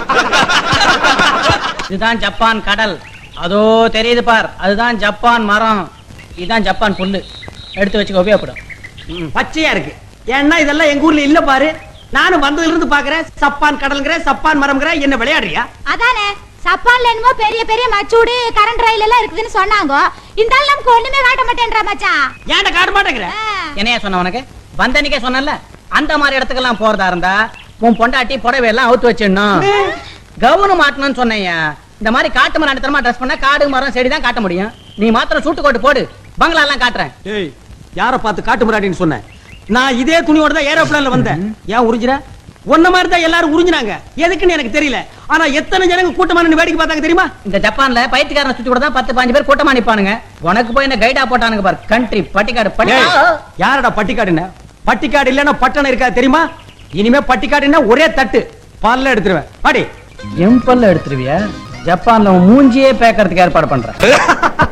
இதுதான் ஜப்பான் கடல் அதோ தெரியுது பார் அதுதான் ஜப்பான் மரம் இதுதான் ஜப்பான் புல்லு எடுத்து வச்சுக்க உபயோகப்படும் ம், பச்சையா இருக்கு ஏன்னா இதெல்லாம் எங்க ஊர்ல இல்ல பாரு நானும் வந்ததுல இருந்து பாக்குறேன் சப்பான் கடல்ங்கிற சப்பான் மரம்ங்கிற என்ன விளையாடுறியா அதானே சப்பான்ல என்னமோ பெரிய பெரிய மச்சூடு கரண்ட் ரயில் எல்லாம் இருக்குதுன்னு சொன்னாங்க இந்த ஆள் நமக்கு ஒண்ணுமே காட்ட மாட்டேன்றா மச்சான் ஏன்டா காட்ட மாட்டேங்கிற ஆ. என்னையா சொன்ன உனக்கு வந்தனிக்கே சொன்னல அந்த மாதிரி இடத்துக்கெல்லாம் போறதா இருந்தா உன் பொண்டாட்டி புடவை எல்லாம் அவுத்து வச்சிடணும் கவுனு மாட்டணும்னு சொன்னேயா இந்த மாதிரி காட்டு மரம் அடித்தரமா ட்ரெஸ் பண்ணா காடு மரம் செடி தான் காட்ட முடியும் நீ மாத்திரம் சூட்டு கோட்டு போடு பங்களா எல்லாம் காட்டுறேன் ஏய் யார பார்த்து காட்டு முறாடின்னு சொன்னேன் நான் இதே துணியோட தான் ஏரோப்ளேன்ல வந்தேன் ஏன் உறிஞ்சின உன்ன மாதிரி தான் எல்லாரும் உறிஞ்சினாங்க எதுக்குன்னு எனக்கு தெரியல ஆனா எத்தனை ஜனங்க கூட்டமா நின்னு வேடிக்கை பார்த்தாங்க தெரியுமா இந்த ஜப்பான்ல பைத்தியக்காரனை சுத்தி கூட தான் பத்து பாஞ்சு பேர் கூட்டமா நிப்பானுங்க உனக்கு போய் என்ன கைடா போட்டானுங்க பாரு கண்ட்ரி பட்டிக்காடு ஏய், பட்டிக்காடு யாரடா பட்டிக்காடுன்னு பட்டிக்காடு இல்லன்னா பட்டணம் இருக்கா தெரியுமா இனிமே பட்டிக்காடுன்னா ஒரே தட்டு பல்ல எடுத்துருவேன் பாடி எம்பல்ல எடுத்துருவியா ஜப்பான்ல உன் மூஞ்சியே பேக்கறதுக்கு ஏற்பாடு பண்றேன்